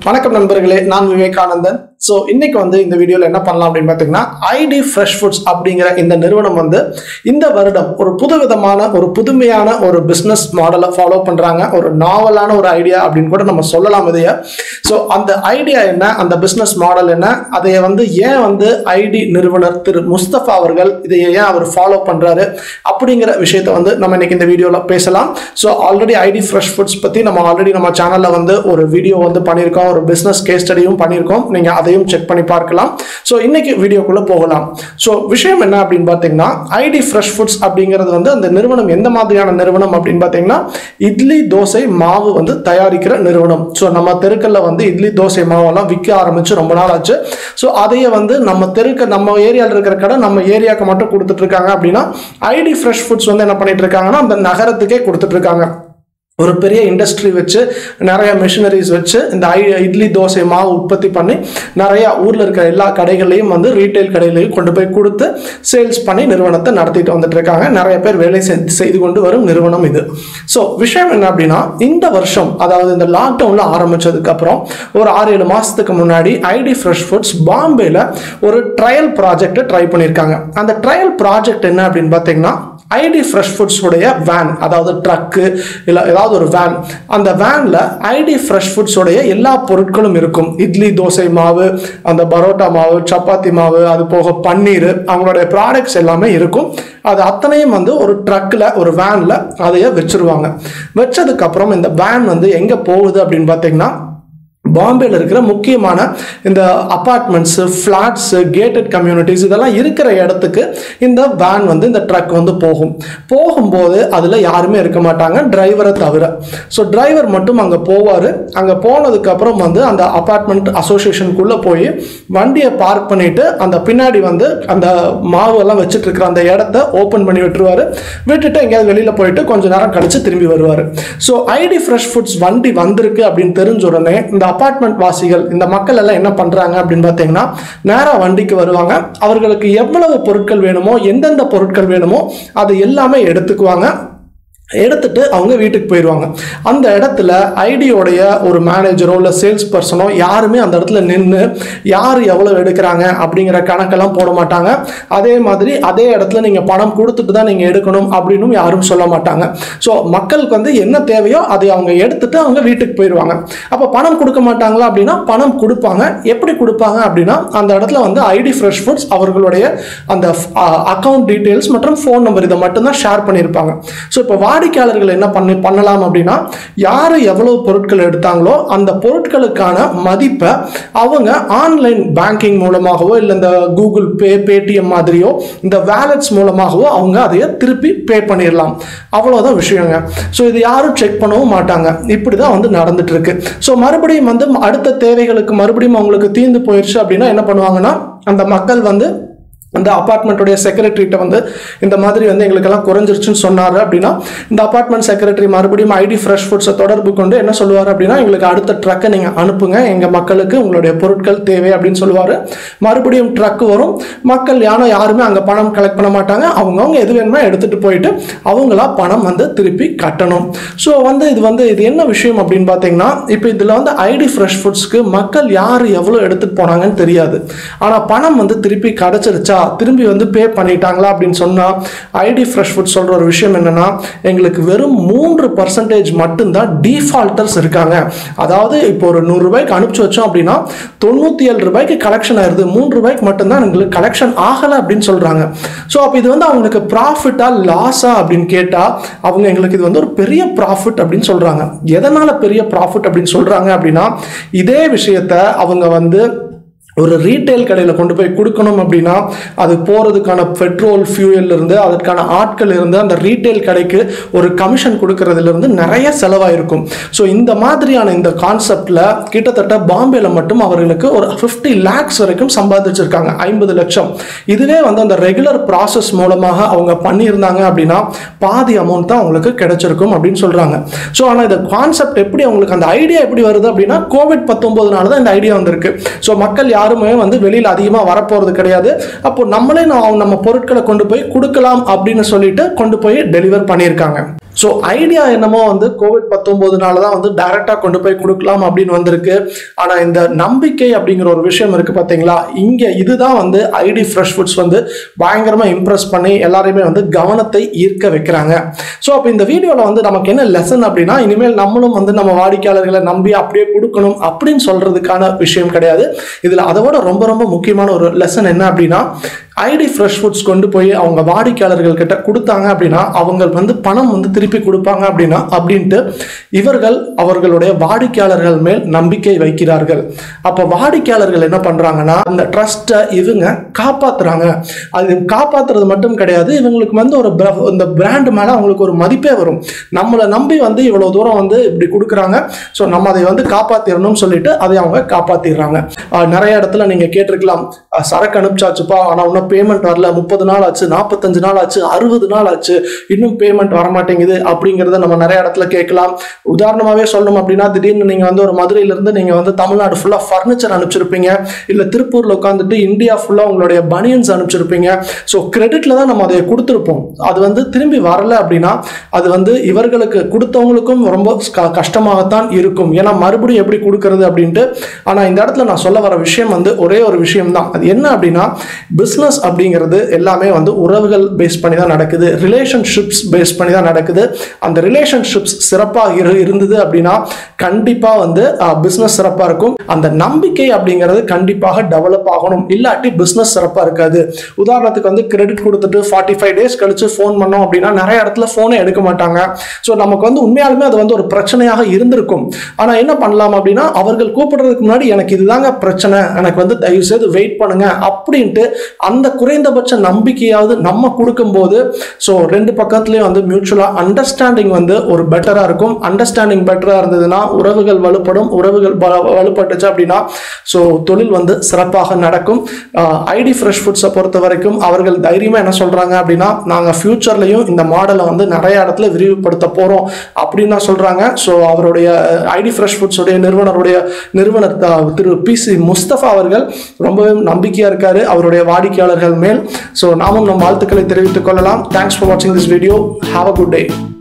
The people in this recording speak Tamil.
வணக்கம் நண்பர்களே நான் விவேகானந்தன் ஸோ இன்னைக்கு வந்து இந்த வீடியோவில் என்ன பண்ணலாம் அப்படின்னு பார்த்தீங்கன்னா ஐடி ஃப்ரெஷ் ஃபுட்ஸ் அப்படிங்கிற இந்த நிறுவனம் வந்து இந்த வருடம் ஒரு புதுவிதமான ஒரு புதுமையான ஒரு பிஸ்னஸ் மாடலை ஃபாலோ பண்ணுறாங்க ஒரு நாவலான ஒரு ஐடியா அப்படின்னு கூட நம்ம சொல்லலாம் இதைய ஸோ அந்த ஐடியா என்ன அந்த பிஸ்னஸ் மாடல் என்ன அதை வந்து ஏன் வந்து ஐடி நிறுவனர் திரு முஸ்தபா அவர்கள் இதை ஏன் அவர் ஃபாலோ பண்ணுறாரு அப்படிங்கிற விஷயத்தை வந்து நம்ம இன்னைக்கு இந்த வீடியோவில் பேசலாம் so already ID fresh foods பற்றி நம்ம ஆல்ரெடி நம்ம சேனலில் வந்து ஒரு வீடியோ வந்து பண்ணியிருக்கோம் ஒரு பிஸ்னஸ் கேஸ் ஸ்டடியும் பண்ணியிருக்கோம் நீங்கள் அதையும் செக் பண்ணி பார்க்கலாம் ஸோ இன்னைக்கு வீடியோக்குள்ளே போகலாம் ஸோ விஷயம் என்ன அப்படின்னு பார்த்தீங்கன்னா ஐடி ஃப்ரெஷ் ஃபுட்ஸ் அப்படிங்கிறது வந்து அந்த நிறுவனம் எந்த மாதிரியான நிறுவனம் அப்படின்னு பார்த்தீங்கன்னா இட்லி தோசை மாவு வந்து தயாரிக்கிற நிறுவனம் ஸோ நம்ம தெருக்கல்ல வந்து இட்லி தோசை மாவெல்லாம் விற்க ஆரம்பிச்சு ரொம்ப நாள் ஆச்சு ஸோ அதையே வந்து நம்ம தெருக்க நம்ம ஏரியாவில் இருக்கிற கடை நம்ம ஏரியாவுக்கு மட்டும் கொடுத்துட்டு இருக்காங்க அப்படின்னா ஐடி ஃப்ரெஷ் ஃபுட்ஸ் வந்து என்ன பண்ணிட்டு இருக்காங்கன்னா அந்த நகரத்துக்கே கொடுத்துட்டு இருக்காங்க ஒரு பெரிய இண்டஸ்ட்ரி வச்சு நிறைய மிஷினரிஸ் வச்சு இந்த ஐ இட்லி தோசை மாவு உற்பத்தி பண்ணி நிறைய ஊரில் இருக்கிற எல்லா கடைகளையும் வந்து ரீட்டைல் கடைகளையும் கொண்டு போய் கொடுத்து சேல்ஸ் பண்ணி நிறுவனத்தை நடத்திட்டு வந்துட்டு இருக்காங்க நிறைய பேர் வேலை செய்- செய்து கொண்டு வரும் நிறுவனம் இது ஸோ விஷயம் என்ன அப்படின்னா இந்த வருஷம் அதாவது இந்த லாக்டவுனில் ஆரம்பிச்சதுக்கு அப்புறம் ஒரு ஆறு ஏழு மாதத்துக்கு முன்னாடி ஐடி ஃப்ரெஷ் ஃபுட்ஸ் பாம்பேல ஒரு ட்ரையல் ப்ராஜெக்ட்டை ட்ரை பண்ணியிருக்காங்க அந்த ட்ரையல் ப்ராஜெக்ட் என்ன அப்படின்னு பார்த்தீங்கன்னா ஐடி ஃப்ரெஷ் ஃபுட்ஸ் உடைய வேன் அதாவது ட்ரக்கு இல்லை ஏதாவது ஒரு வேன் அந்த வேனில் ஐடி ஃப்ரெஷ் ஃபுட்ஸ் உடைய எல்லா பொருட்களும் இருக்கும் இட்லி தோசை மாவு அந்த பரோட்டா மாவு சப்பாத்தி மாவு அது போக பன்னீர் அவங்களுடைய ப்ராடக்ட்ஸ் எல்லாமே இருக்கும் அது அத்தனையும் வந்து ஒரு ட்ரக்கில் ஒரு வேனில் அதைய வச்சிருவாங்க வச்சதுக்கப்புறம் இந்த வேன் வந்து எங்கே போகுது அப்படின்னு பார்த்தீங்கன்னா பாம்பேல இருக்கிற முக்கியமான இந்த அப்பார்ட்மெண்ட்ஸு ஃப்ளாட்ஸு கேட்டட் கம்யூனிட்டிஸ் இதெல்லாம் இருக்கிற இடத்துக்கு இந்த வேன் வந்து இந்த ட்ரக் வந்து போகும் போகும்போது அதில் யாருமே இருக்க மாட்டாங்க டிரைவரை தவிர ஸோ டிரைவர் மட்டும் அங்கே போவார் அங்கே போனதுக்கப்புறம் வந்து அந்த அப்பார்ட்மெண்ட் அசோசியேஷனுக்குள்ளே போய் வண்டியை பார்க் பண்ணிட்டு அந்த பின்னாடி வந்து அந்த மாவு எல்லாம் வச்சுட்டு இருக்கிற அந்த இடத்த ஓப்பன் பண்ணி விட்டுருவாரு விட்டுட்டு எங்கேயாவது வெளியில் போயிட்டு கொஞ்ச நேரம் கழிச்சு திரும்பி வருவார் ஸோ ஐடி ஃப்ரெஷ் ஃபுட்ஸ் வண்டி வந்திருக்கு அப்படின்னு தெரிஞ்ச உடனே இந்த அபார்ட்மெண்ட் வாசிகள் இந்த மக்கள் எல்லாம் என்ன பண்ணுறாங்க அப்படின்னு பார்த்தீங்கன்னா நேராக வண்டிக்கு வருவாங்க அவர்களுக்கு எவ்வளவு பொருட்கள் வேணுமோ எந்தெந்த பொருட்கள் வேணுமோ அது எல்லாமே எடுத்துக்குவாங்க எடுத்துட்டு அவங்க வீட்டுக்கு போயிடுவாங்க அந்த இடத்துல ஐடியோடைய ஒரு மேனேஜரோ இல்லை சேல்ஸ் பர்சனோ யாருமே அந்த இடத்துல நின்று யார் எவ்வளோ எடுக்கிறாங்க அப்படிங்கிற கணக்கெல்லாம் போட மாட்டாங்க அதே மாதிரி அதே இடத்துல நீங்கள் பணம் கொடுத்துட்டு தான் நீங்கள் எடுக்கணும் அப்படின்னு யாரும் சொல்ல மாட்டாங்க ஸோ மக்களுக்கு வந்து என்ன தேவையோ அதை அவங்க எடுத்துட்டு அவங்க வீட்டுக்கு போயிடுவாங்க அப்போ பணம் கொடுக்க மாட்டாங்களா அப்படின்னா பணம் கொடுப்பாங்க எப்படி கொடுப்பாங்க அப்படின்னா அந்த இடத்துல வந்து ஐடி ஃப்ரெஷ் ஃபுட்ஸ் அவர்களுடைய அந்த அக்கௌண்ட் டீட்டெயில்ஸ் மற்றும் ஃபோன் நம்பர் இதை மட்டும்தான் ஷேர் பண்ணியிருப்பாங்க ஸோ இப்போ வாடிக்கையாளர்கள் என்ன பண்ணி பண்ணலாம் அப்படின்னா யார் எவ்வளவு பொருட்கள் எடுத்தாங்களோ அந்த பொருட்களுக்கான மதிப்பை அவங்க ஆன்லைன் பேங்கிங் மூலமாகவோ இல்லை இந்த கூகுள் பே பேடிஎம் மாதிரியோ இந்த வேலட்ஸ் மூலமாகவோ அவங்க அதைய திருப்பி பே பண்ணிடலாம் அவ்வளோதான் விஷயங்க ஸோ இது யாரும் செக் பண்ணவும் மாட்டாங்க இப்படி தான் வந்து நடந்துட்டு இருக்கு ஸோ மறுபடியும் வந்து அடுத்த தேவைகளுக்கு மறுபடியும் அவங்களுக்கு தீர்ந்து போயிடுச்சு அப்படின்னா என்ன பண்ணுவாங்கன்னா அந்த மக்கள் வந்து அந்த அப்பார்ட்மெண்ட்டுடைய செக்ரட்டரிட்ட வந்து இந்த மாதிரி வந்து எங்களுக்கெல்லாம் குறைஞ்சிருச்சுன்னு சொன்னார் அப்படின்னா இந்த அப்பார்ட்மெண்ட் செக்ரட்டரி மறுபடியும் ஐடி ஃப்ரெஷ் ஃபுட்ஸை தொடர்பு கொண்டு என்ன சொல்லுவார் அப்படின்னா எங்களுக்கு அடுத்த ட்ரக்கை நீங்கள் அனுப்புங்க எங்கள் மக்களுக்கு உங்களுடைய பொருட்கள் தேவை அப்படின்னு சொல்லுவார் மறுபடியும் ட்ரக் வரும் மக்கள் யாரும் யாருமே அங்கே பணம் கலெக்ட் பண்ண மாட்டாங்க அவங்கவுங்க எது வேணுமோ எடுத்துகிட்டு போயிட்டு அவங்களா பணம் வந்து திருப்பி கட்டணும் ஸோ வந்து இது வந்து இது என்ன விஷயம் அப்படின்னு பார்த்தீங்கன்னா இப்போ இதில் வந்து ஐடி ஃப்ரெஷ் ஃபுட்ஸ்க்கு மக்கள் யார் எவ்வளோ எடுத்துகிட்டு போனாங்கன்னு தெரியாது ஆனால் பணம் வந்து திருப்பி கிடச்சிருச்சா திரும்பி வந்து பே பண்ணிட்டாங்களா அப்படின்னு சொன்னால் ஐடி ஃப்ரெஷ் ஃபுட் சொல்கிற ஒரு விஷயம் என்னென்னா எங்களுக்கு வெறும் மூன்று பர்சன்டேஜ் மட்டும்தான் டிஃபால்ட்டர்ஸ் இருக்காங்க அதாவது இப்போ ஒரு நூறுரூபாய்க்கு அனுப்பிச்சு வச்சோம் அப்படின்னா தொண்ணூற்றி ஏழு ரூபாய்க்கு கலெக்ஷன் ஆயிருது மூன்று ரூபாய்க்கு மட்டும்தான் எங்களுக்கு கலெக்ஷன் ஆகலை அப்படின்னு சொல்கிறாங்க ஸோ அப்போ இது வந்து அவங்களுக்கு ப்ராஃபிட்டா லாஸா அப்படின்னு கேட்டால் அவங்க எங்களுக்கு இது வந்து ஒரு பெரிய ப்ராஃபிட் அப்படின்னு சொல்கிறாங்க எதனால் பெரிய ப்ராஃபிட் அப்படின்னு சொல்கிறாங்க அப்படின்னா இதே விஷயத்த அவங்க வந்து ஒரு ரீட்டைல் கடையில் கொண்டு போய் கொடுக்கணும் அப்படின்னா அது போகிறதுக்கான பெட்ரோல் ஃபியூயல் இருந்து அதற்கான ஆட்கள் இருந்து அந்த ரீட்டைல் கடைக்கு ஒரு கமிஷன் கொடுக்கறதுல இருந்து நிறைய செலவாயிருக்கும் ஸோ இந்த மாதிரியான இந்த கான்செப்டில் கிட்டத்தட்ட பாம்பேல மட்டும் அவர்களுக்கு ஒரு ஃபிஃப்டி லேக்ஸ் வரைக்கும் சம்பாதிச்சிருக்காங்க ஐம்பது லட்சம் இதுவே வந்து அந்த ரெகுலர் ப்ராசஸ் மூலமாக அவங்க பண்ணியிருந்தாங்க அப்படின்னா பாதி அமௌண்ட் தான் அவங்களுக்கு கிடைச்சிருக்கும் அப்படின்னு சொல்கிறாங்க ஸோ ஆனால் இந்த கான்செப்ட் எப்படி அவங்களுக்கு அந்த ஐடியா எப்படி வருது அப்படின்னா கோவிட் பத்தொம்போதுனால தான் இந்த ஐடியா வந்திருக்கு ஸோ மக்கள் யாருமே வந்து வெளியில் அதிகமாக வரப்போகிறது கிடையாது அப்போ நம்மளே நான் நம்ம பொருட்களை கொண்டு போய் கொடுக்கலாம் அப்படின்னு சொல்லிட்டு கொண்டு போய் டெலிவர் பண்ணியிருக்காங்க ஸோ ஐடியா என்னமோ வந்து கோவிட் பத்தொம்போதுனால தான் வந்து டைரெக்டாக கொண்டு போய் கொடுக்கலாம் அப்படின்னு வந்திருக்கு ஆனால் இந்த நம்பிக்கை அப்படிங்கிற ஒரு விஷயம் இருக்குது பார்த்தீங்களா இங்கே இதுதான் வந்து ஐடி ஃப்ரெஷ் ஃபுட்ஸ் வந்து பயங்கரமாக இம்ப்ரெஸ் பண்ணி எல்லாரையுமே வந்து கவனத்தை ஈர்க்க வைக்கிறாங்க ஸோ அப்போ இந்த வீடியோவில் வந்து நமக்கு என்ன லெசன் அப்படின்னா இனிமேல் நம்மளும் வந்து நம்ம வாடிக்கையாளர்களை நம்பி அப்படியே கொடுக்கணும் அப்படின்னு சொல்றதுக்கான விஷயம் கிடையாது இதில் அதை விட ரொம்ப ரொம்ப முக்கியமான ஒரு லெசன் என்ன அப்படின்னா ஐடி ஃப்ரெஷ் ஃபுட்ஸ் கொண்டு போய் அவங்க வாடிக்கையாளர்கள் கிட்ட கொடுத்தாங்க அப்படின்னா அவங்க வந்து பணம் வந்து திருப்பி கொடுப்பாங்க அப்படின்னா அப்படின்ட்டு இவர்கள் அவர்களுடைய வாடிக்கையாளர்கள் மேல் நம்பிக்கை வைக்கிறார்கள் அப்போ வாடிக்கையாளர்கள் என்ன பண்றாங்கன்னா அந்த ட்ரஸ்ட்டை இவங்க காப்பாத்துறாங்க அது காப்பாத்துறது மட்டும் கிடையாது இவங்களுக்கு வந்து ஒரு bra- இந்த பிராண்ட் மேல அவங்களுக்கு ஒரு மதிப்பே வரும் நம்மளை நம்பி வந்து இவ்வளவு தூரம் வந்து இப்படி கொடுக்குறாங்க ஸோ நம்ம அதை வந்து காப்பாத்திரணும்னு சொல்லிட்டு அதை அவங்க காப்பாத்திடுறாங்க ஆஹ் நிறைய இடத்துல நீங்க கேட்டிருக்கலாம் ஆஹ் சரக்கு அனுப்பிச்சாச்சுப்பா ஆனா இன்னும் பேமெண்ட் வரல முப்பது நாள் ஆச்சு நாற்பத்தஞ்சு நாள் ஆச்சு அறுபது நாள் ஆச்சு இன்னும் பேமெண்ட் வர மாட்டேங்குது அப்படிங்கிறத நம்ம நிறைய இடத்துல கேட்கலாம் உதாரணமாவே சொல்லணும் அப்படின்னா திடீர்னு நீங்க வந்து ஒரு மதுரையில இருந்து நீங்க வந்து தமிழ்நாடு ஃபுல்லா ஃபர்னிச்சர் அனுப்பிச்சிருப்பீங்க இல்ல திருப்பூர்ல உட்காந்துட்டு இந்தியா ஃபுல்லா உங்களுடைய பனியன்ஸ் அனுப்பிச்சிருப்பீங்க ஸோ கிரெடிட்ல தான் நம்ம அதை கொடுத்துருப்போம் அது வந்து திரும்பி வரல அப்படின்னா அது வந்து இவர்களுக்கு கொடுத்தவங்களுக்கும் ரொம்ப க- கஷ்டமாகத்தான் இருக்கும் ஏன்னா மறுபடியும் எப்படி கொடுக்கறது அப்படின்ட்டு ஆனா இந்த இடத்துல நான் சொல்ல வர விஷயம் வந்து ஒரே ஒரு விஷயம் தான் அது என்ன அப்படின்னா பிஸ்னஸ் அப்படிங்கிறது எல்லாமே வந்து உறவுகள் பேஸ் பண்ணி தான் நடக்குது ரிலேஷன்ஷிப்ஸ் பேஸ் பண்ணி தான் நடக்குது அந்த ரிலேஷன்ஷிப்ஸ் சிறப்பாக இரு இருந்தது அப்படின்னா கண்டிப்பா வந்து பிஸ்னஸ் சிறப்பா இருக்கும் அந்த நம்பிக்கை அப்படிங்கிறது கண்டிப்பாக டெவலப் ஆகணும் இல்லாட்டி பிஸ்னஸ் சிறப்பா இருக்காது உதாரணத்துக்கு வந்து கிரெடிட் கொடுத்துட்டு ஃபார்ட்டி ஃபைவ் டேஸ் கழிச்சு ஃபோன் பண்ணோம் அப்படின்னா நிறைய இடத்துல ஃபோனே எடுக்க மாட்டாங்க ஸோ நமக்கு வந்து உண்மையாலுமே அது வந்து ஒரு பிரச்சனையாக இருந்திருக்கும் ஆனா என்ன பண்ணலாம் அப்படின்னா அவர்கள் கூப்பிடுறதுக்கு முன்னாடி எனக்கு இதுதாங்க பிரச்சனை எனக்கு வந்து தயவு செய்து வெயிட் பண்ணுங்க அப்படின்ட்டு அந்த குறைந்தபட்ச நம்பிக்கையாவது நம்ம கொடுக்கும்போது ஸோ ரெண்டு பக்கத்துலயும் வந்து மியூச்சுவலா அண்டர்ஸ்டாண்டிங் வந்து ஒரு பெட்டரா இருக்கும் அண்டர்ஸ்டாண்டிங் பெட்டரா இருந்ததுன்னா உறவுகள் வலுப்படும் உறவுகள் பல- வலுப்பட்டுச்சு அப்படின்னா ஸோ தொழில் வந்து சிறப்பாக நடக்கும் ஐடி ஃப்ரெஷ் ஃபுட்ஸை பொறுத்த வரைக்கும் அவர்கள் தைரியமா என்ன சொல்றாங்க அப்படின்னா நாங்க ஃபியூச்சர்லயும் இந்த மாடலை வந்து நிறைய இடத்துல விரிவுபடுத்த போறோம் அப்படின்னு தான் சொல்றாங்க ஸோ அவருடைய ஐடி ஃப்ரெஷ் ஃபுட்ஸ் உடைய நிறுவனருடைய நிறுவனர் த- திரு பி சி முஸ்தபா அவர்கள் ரொம்பவே நம்பிக்கையா இருக்காரு அவருடைய வாடிக்கையாளர்கள் மேல் ஸோ நாமும் நம் வாழ்த்துக்களை தெரிவித்துக் கொள்ளலாம் தேங்க்ஸ் ஃபார் வாட்சிங் this video have a good day